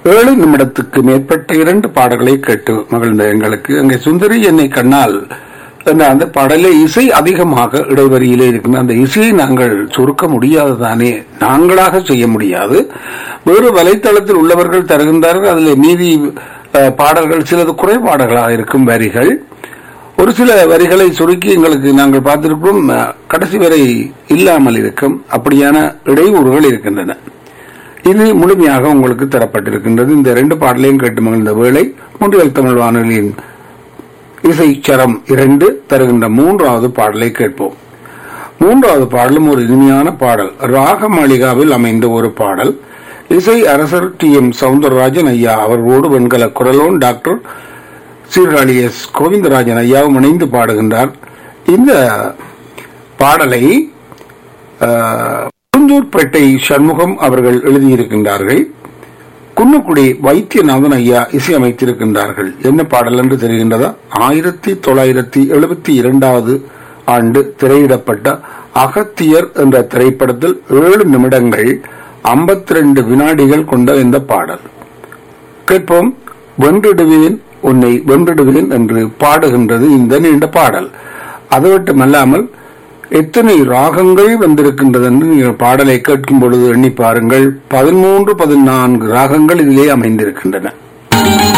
ஏழு நிமிடத்துக்கு மேற்பட்ட இரண்டு பாடல்களை கேட்டு மகிழ்ந்த எங்களுக்கு அங்கே சுந்தரி என்னை கண்ணால் என்ற அந்த பாடலே இசை அதிகமாக இடைவெளியிலே இருக்கின்ற அந்த இசையை நாங்கள் சுருக்க முடியாதுதானே நாங்களாக செய்ய முடியாது வேறு வலைத்தளத்தில் உள்ளவர்கள் தருகின்றார்கள் அதில் மீதி அஹ், பாடல்கள் சிலது குறைபாடுகளாக இருக்கும் வரிகள் ஒரு சில வரிகளை சுருக்கி எங்களுக்கு நாங்கள் பார்த்திருக்கிறோம் அஹ், கடைசி வரை இல்லாமல் இருக்கும் அப்படியான இடையூறுகள் இருக்கின்றன இது முழுமையாக உங்களுக்கு தரப்பட்டிருக்கின்றது இந்த ரெண்டு பாடலையும் கேட்டு மகிழ்ந்த வேளை முன்றியல் தமிழ் வானொலியின் இசைச்சரம் இரண்டு தருகின்ற மூன்றாவது பாடலை கேட்போம் மூன்றாவது பாடலும் ஒரு இனிமையான பாடல் ராக மாளிகாவில் அமைந்த ஒரு பாடல் இசை அரசர் டி எம் சவுந்தரராஜன் ஐயா அவர்களோடு வெண்கல குரலோன் டாக்டர் சீர்காழி எஸ் கோவிந்தராஜன் ஐயாவும் இணைந்து பாடுகின்றார் இந்த பாடலை ஆஹ், குருந்தூர்பேட்டை சண்முகம் அவர்கள் எழுதியிருக்கின்றார்கள் குன்னக்குடி வைத்தியநாதன் ஐயா இசையமைத்திருக்கின்றார்கள் என்ன பாடல் என்று தெரிகின்றதா ஆயிரத்தி தொள்ளாயிரத்தி எழுபத்தி இரண்டாவது ஆண்டு திரையிடப்பட்ட அகத்தியர் என்ற திரைப்படத்தில் ஏழு நிமிடங்கள் 52 வினாடிகள் கொண்ட இந்த பாடல் கேட்போம் வென்றிடுவேன் உன்னை வென்றிடுவேன் என்று பாடுகின்றது இந்த நீண்ட பாடல் அது மட்டுமல்லாமல் எத்தனை ராகங்கள் வந்திருக்கின்றது என்று நீங்கள் பாடலை கேட்கும் பொழுது எண்ணி பாருங்கள் பதிமூன்று பதினான்கு ராகங்கள் இதிலே அமைந்திருக்கின்றன